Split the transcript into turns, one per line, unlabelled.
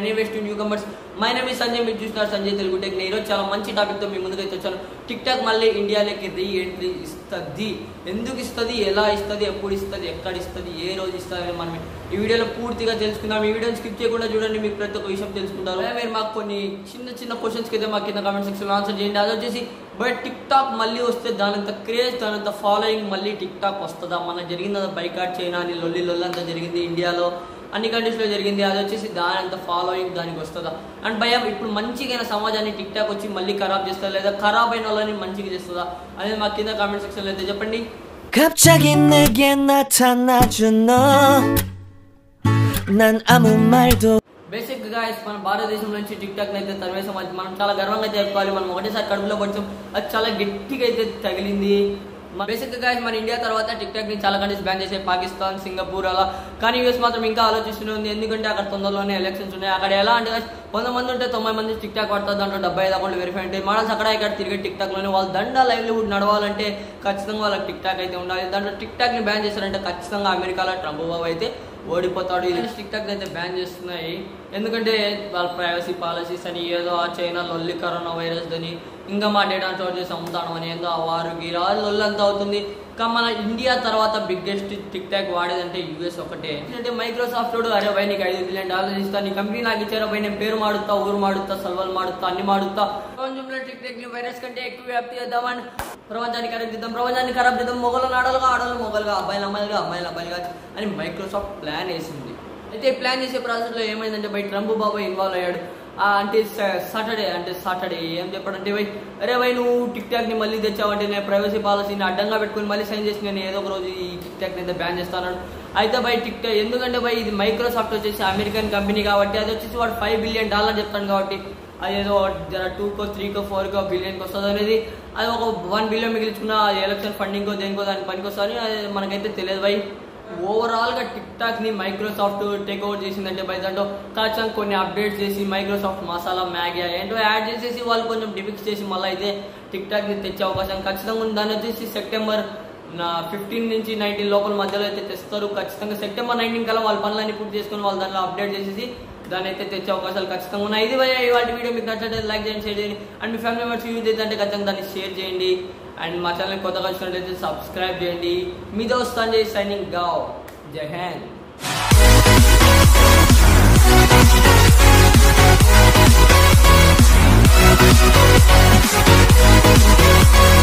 any waste newcomers my name ఈ సంజయ్ మీరు చూస్తున్నారు సంజయ్ తెలుగు టెక్ నేను ఈరోజు చాలా మంచి టాపిక్తో మీ ముందుకైతే వచ్చాను టిక్ టాక్ మళ్ళీ ఇండియాలోకి రీ ఎంట్రీ ఇస్తుంది ఎందుకు ఇస్తుంది ఎలా ఇస్తుంది ఎప్పుడు ఇస్తుంది ఎక్కడ ఇస్తుంది ఏ రోజు ఇస్తుంది అని మనం ఈ వీడియోలో పూర్తిగా తెలుసుకుందాం ఈ వీడియోని స్కిప్ చేయకుండా చూడండి మీకు ప్రతి ఒక్క విషయం తెలుసుకుంటారు అలాగే మీరు మాకు కొన్ని చిన్న చిన్న క్వశ్చన్స్కి అయితే మాకు కింద కామెంట్ సెక్షన్లో ఆన్సర్ చేయండి అది వచ్చేసి బట్ టిక్ టాక్ మళ్ళీ వస్తే దానంత క్రేజ్ దానంత ఫాలోయింగ్ మళ్ళీ టిక్ టాక్ వస్తుందా మన జరిగింది బైకాట్ చైనా అని లొల్లి లొల్లి అంతా జరిగింది ఇండియాలో అన్ని కంట్రీస్లో జరిగింది అది వచ్చేసి దాని అంత ఫాలోయింగ్ దానికి వస్తుందా అండ్ భయం ఇప్పుడు మంచిగా సమాజాన్ని టిక్ టాక్ వచ్చి మళ్ళీ ఖరాబ్ చేస్తుందా లేదా ఖరాబ్ అయిన వాళ్ళని మంచిగా చేస్తుందా అనేది మా కింద కామెంట్ సెక్షన్లో అయితే చెప్పండి
갑자기 내게 나타나준 너 난 아무 말도
బేసిక్ గా మన భారతదేశం నుంచి టిక్ టాక్ అయితే తరివేసాం అది మనం చాలా గర్వంగా అయితే చెప్పుకోవాలి మనం ఒకటేసారి కడుపులో పడిచాం అది చాలా గట్టిగా అయితే తగిలింది బేసిక్ గా మన ఇండియా తర్వాత టిక్ టాక్ ని చాలా కంట్రీస్ బ్యాన్ చేసే పాకిస్తాన్ సింగపూర్ అలా కానీ యూఎస్ మాత్రం ఇంకా ఆలోచిస్తూనే ఉంది ఎందుకంటే అక్కడ తొందరలోనే ఎలక్షన్స్ ఉన్నాయి అక్కడ ఎలా అంటే వంద మంది ఉంటే తొంభై మంది టిక్ టాక్ పడుతుంది దాంట్లో డెబ్బై ఐదు అకౌంట్లు వెరిఫై ఉంటాయి మోడల్స్ అక్కడ ఇక్కడ తిరిగే టిక్ టాక్ లోనే వాళ్ళ దండ లైవ్లీహుడ్ నడవాలంటే ఖచ్చితంగా వాళ్ళకి టిక్ టాక్ అయితే ఉండాలి దాంట్లో టిక్ టాక్ ని బ్యాన్ చేశారంటే ఖచ్చితంగా అమెరికాలో ట్రంప్ బాబు అయితే ఓడిపోతాడు ఇది టిక్ టాక్ అయితే బ్యాన్ చేస్తున్నాయి ఎందుకంటే వాళ్ళ ప్రైవసీ పాలసీస్ అని ఏదో ఆ చైనా లొల్లి కరోనా వైరస్ అని ఇంకా మా డేటా స్టోర్ చేసి అమ్ముతాను అని ఏందో ఆ వారు గీరా లొల్లి అంతా అవుతుంది కానీ మన ఇండియా తర్వాత బిగ్గెస్ట్ టిక్ టాక్ వాడేదంటే యూఎస్ ఒకటే అంటే మైక్రోసాఫ్ట్ వాడు అరే భయ్ నీకు ఐదు బిలియన్ డాలర్స్ ఇస్తా నీ కంపెనీ నాకు ఇచ్చారా భయ్ నేను పేరు మాడుతా ఊరు మాడుతా సల్వల్ మాడుతా అన్ని మాడుతా ప్రపంచంలో టిక్ టాక్ ని వైరస్ కంటే ఎక్కువ వ్యాప్తి చేద్దామని ప్రపంచాన్ని ఖరాబ్ చేద్దాం ప్రపంచాన్ని ఖరాబ్ చేద్దాం మొగలు ఆడలుగా ఆడలు మొగలుగా అబ్బాయిలు అమ్మాయిలుగా అమ్మాయిలు అబ్బాయిలుగా అని మైక్రోసాఫ్ట్ ప్లాన్ వేసింది అయితే ఈ ప్లాన్ చేసే ప్రాసెస్లో ఏమైందంటే బై ట్రంప్ బాబాయ్ ఇన్వాల్వ్ అయ్యాడు ఆ, అంటే సాటర్డే అంటే సాటర్డే ఏం చెప్పాడంటే బై అరే బై నువ్వు టిక్ టాక్ ని మళ్ళీ తెచ్చావంటే నేను ప్రైవసీ పాలసీని అడ్డంగా పెట్టుకుని మళ్ళీ సైన్ చేసి నేను ఏదో ఒక రోజు ఈ టిక్ టాక్ అయితే బ్యాన్ చేస్తాను అయితే బై టిక్ టాక్ ఎందుకంటే బై ఇది మైక్రోసాఫ్ట్ వచ్చేసి అమెరికన్ కంపెనీ కాబట్టి అది వచ్చేసి వాడు ఫైవ్ బిలియన్ డాలర్ చెప్తాను కాబట్టి అదేదో జర టూకో త్రీకో ఫోర్కో బిలియన్కి వస్తుంది అనేది అది ఒక వన్ బిలియన్ మిగిల్చుకున్న ఎలక్షన్ ఫండింగ్కో దేనికో దానికి పనికి వస్తుంది అది మనకైతే తెలియదు బై ఓవరాల్ గా టిక్ టాక్ ని మైక్రోసాఫ్ట్ టేక్ ఓవర్ చేసిందంటే బై దాంట్లో ఖచ్చితంగా కొన్ని అప్డేట్స్ చేసి మైక్రోసాఫ్ట్ మసాలా మ్యాగీ ఏంటో యాడ్ చేసేసి వాళ్ళు కొంచెం డిఫిక్స్ చేసి మళ్ళీ అయితే టిక్ టాక్ ని తెచ్చే అవకాశం ఖచ్చితంగా ఉంది దాన్ని వచ్చేసి సెప్టెంబర్ నా ఫిఫ్టీన్ నుంచి నైన్టీన్ లోపల మధ్యలో అయితే తెస్తారు ఖచ్చితంగా సెప్టెంబర్ నైన్టీన్ కల్లా వాళ్ళ పనులన్నీ పూర్తి చేసుకుని వాళ్ళు దాంట్లో అప్డేట్ చేసేసి దాన్ని అయితే తెచ్చే అవకాశాలు ఖచ్చితంగా ఉన్నాయి ఇది భయ ఇవాటి వీడియో మీకు నచ్చినట్లయితే లైక్ చేయండి షేర్ చేయండి అండ్ మీ ఫ్యామిలీ మెంబర్స్ యూజ్ అయితే అంటే ఖచ్చితంగా దాన్ని షేర్ చేయండి అండ్ మా ఛానల్ కొత్తగా వచ్చినట్లయితే సబ్స్క్రైబ్ చేయండి మీ దోస్త్ సంజయ్ సైనింగ్ గావ్ జై హింద్
Thank